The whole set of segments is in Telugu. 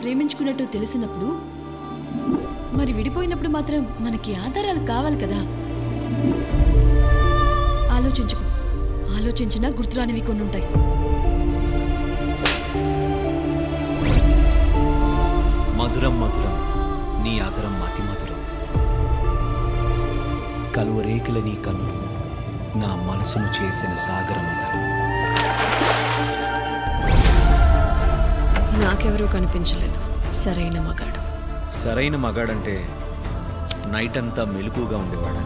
ప్రేమించుకున్నట్టు తెలిసినప్పుడు మరి విడిపోయినప్పుడు మాత్రం మనకి ఆధారాలు కావాలి కదా ఆలోచించుకో ఆలోచించినా గుర్తురానివి కొన్ని ఉంటాయి మధురం మధురం నీ ఆదరం మతి మధురం కలువరేకుల నీ కన్నులు నా మనసును చేసిన సాగరమతలు నాకెవరూ కనిపించలేదు సరైన మగాడు సరైన మగాడంటే నైట్ అంతా మెలకుగా ఉండేవాడా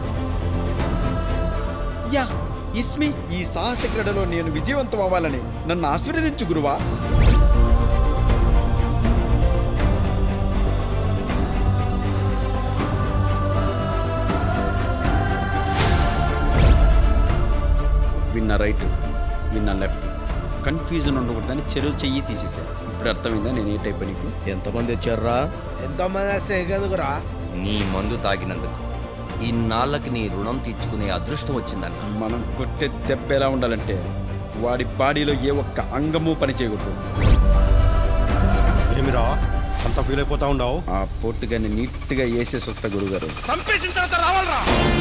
యా ఇట్స్ మీ ఈ సాహస క్రీడలో నేను విజయవంతం అవ్వాలని నన్ను ఆశీర్వదించు గురువా విన్న రైట్ విన్న లెఫ్ట్ కన్ఫ్యూజన్ ఉండకూడదని చెరువు చెయ్యి తీసేశారు ఇప్పుడు అర్థమైందా నేను ఏ టైప్ అని ఇప్పుడు ఎంతమంది వచ్చారా ఎంతమంది వస్తే ఎగదుకురా నీ మందు తాగినందుకు ఇన్నాళ్ళకి నీ రుణం తీర్చుకునే అదృష్టం వచ్చిందన్న మనం కొట్టే దెబ్బ ఎలా ఉండాలంటే వాడి బాడీలో ఏ ఒక్క అంగము పని చేయకూడదు ఏమిరా అంత ఫీల్ అయిపోతా ఉండవు ఆ పొట్టుగాని నీట్గా వేసేసి వస్తా గురుగారు చంపేసిన తర్వాత రావాలరా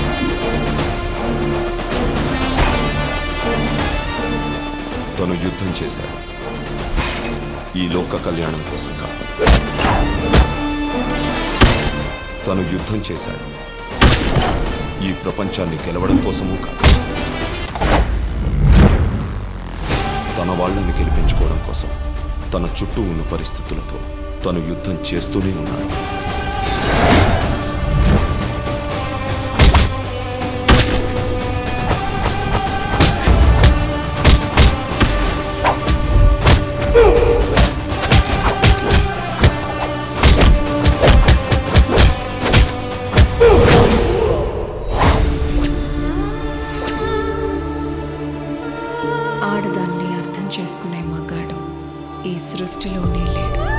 తను యుద్ధం చేశాడు ఈ లోక కళ్యాణం కోసం కాదు తను యుద్ధం చేశాడు ఈ ప్రపంచాన్ని గెలవడం కోసమూ కాదు తన వాళ్ళని గెలిపించుకోవడం కోసం తన చుట్టూ ఉన్న పరిస్థితులతో తను యుద్ధం చేస్తూనే ఉన్నాడు ఆడదాన్ని అర్థం చేసుకునే మగాడు ఈ సృష్టిలోనే లేడు